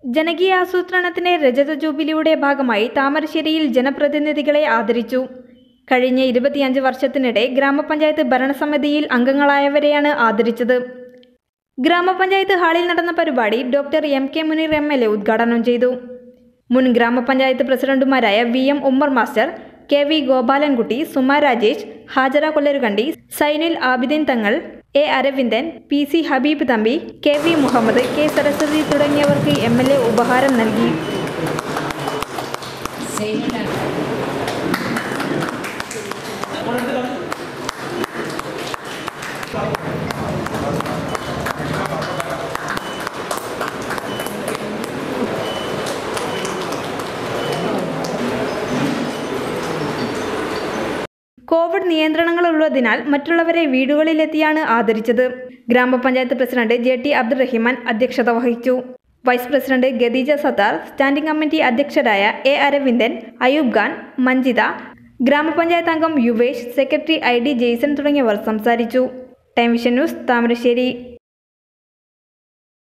ജനകീയ ആസൂത്രണത്തിന്റെ രജത ജൂബിലിയുടെ ഭാഗമായി താമരശ്ശേരിയിൽ ജനപ്രതിനിധികളെ ആദരിച്ചു കഴിഞ്ഞ ഇരുപത്തിയഞ്ച് വർഷത്തിനിടെ ഗ്രാമപഞ്ചായത്ത് ഭരണസമിതിയിൽ അംഗങ്ങളായവരെയാണ് ആദരിച്ചത് ഗ്രാമപഞ്ചായത്ത് ഹാളിൽ നടന്ന പരിപാടി doctor M K Muneer M L A ഉദ്ഘാടനം ചെയ്തു മുൻ ഗ്രാമപഞ്ചായത്ത് പ്രസിഡന്റുമാരായ V M Ummer master K V Gopalankutty Suma Rajesh Hajara Kollarukandi Sainul Abidin Thangal A Aravindan P C Habeeb Thampi K V Muhammad K Saraswathi തുടങ്ങിയവർക്ക് എം എൽ എ ഉപഹാരം നൽകി കോവിഡ് നിയന്ത്രണങ്ങളുള്ളതിനാൽ മറ്റുള്ളവരെ വീടുകളിലെത്തിയാണ് ആദരിച്ചത് ഗ്രാമപഞ്ചായത്ത് പ്രസിഡന്റ് ജെ ടി അബ്ദുറഹിമാൻ അധ്യക്ഷത വഹിച്ചു vice president Khadeeja Sathar standing committee അധ്യക്ഷരായ എ അരവിന്ദൻ അയൂബ് ഖാൻ മഞ്ജിത ഗ്രാമപഞ്ചായത്ത് അംഗം Yuvesh secretary I D Jaison തുടങ്ങിയവർ സംസാരിച്ചു ടൈം വിഷൻ ന്യൂസ് താമരശ്ശേരി